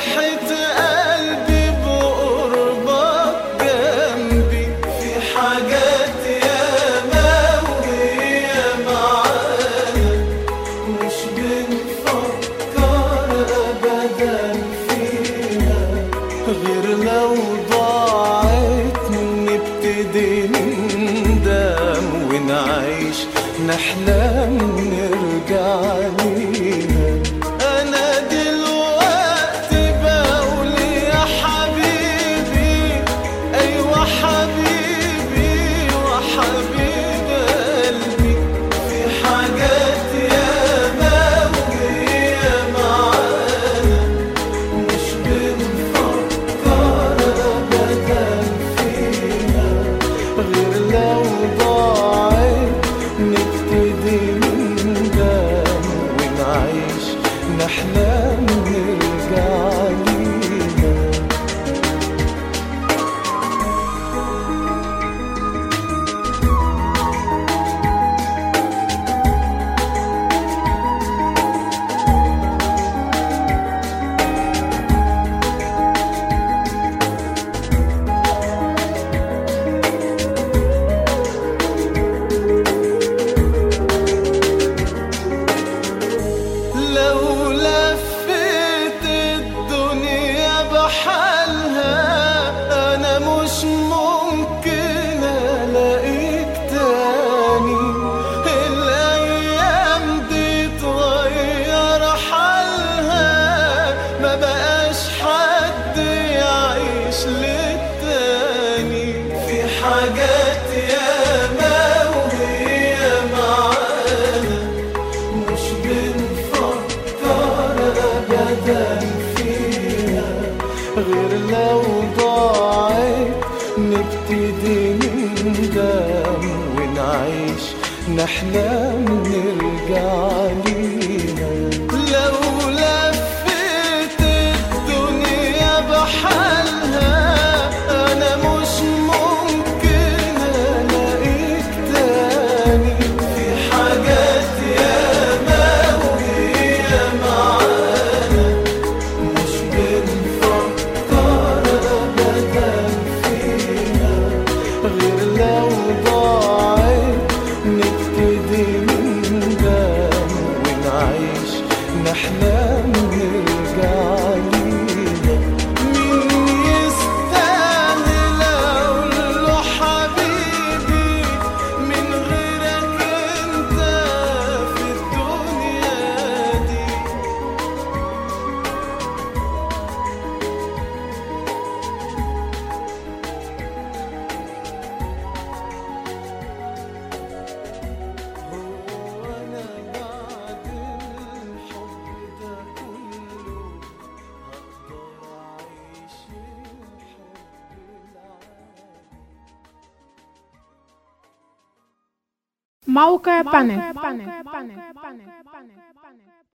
فرحة قلبي بقربك جنبي في حاجات ياما وهي معانا مش بنفكر أبدا فيها غير لو ضاعت نبتدي نندم ونعيش نحلم نرجع ليها أنا دلوقتي بقول يا حبيبي أيوة حبيبي وحبيب قلبي في حاجات ياما وهي معانا مش بنفكر أبدا فيها غير لو ضاعت نبتدي نندم ونعيش نحلم نرجع ليها لو لفيت الدنيا بحالها انا مش ممكن الاقيك تاني الايام دي اتغير حالها ما بقاش حد يعيش للتاني في حاجات ياما وهي معانا مش بنفكر ابدا فيها غير لو ضاعت نبتدي نندم ونعيش نحلم نرجع ليها لو لفيت الدنيا بحالها انا مش ممكن الاقيك تاني في حاجات ياما وهي معانا مش بنفكر ابدا فيها غير لو ضاعت نبتدي نندم ونعيش نحلم نرجع ليها مين يستاهل اقول له حبيبي من غيرك انت في الدنيا دي هو أنا بعد الحب ده كله هقدر أعيش الحب العادي موقع بانل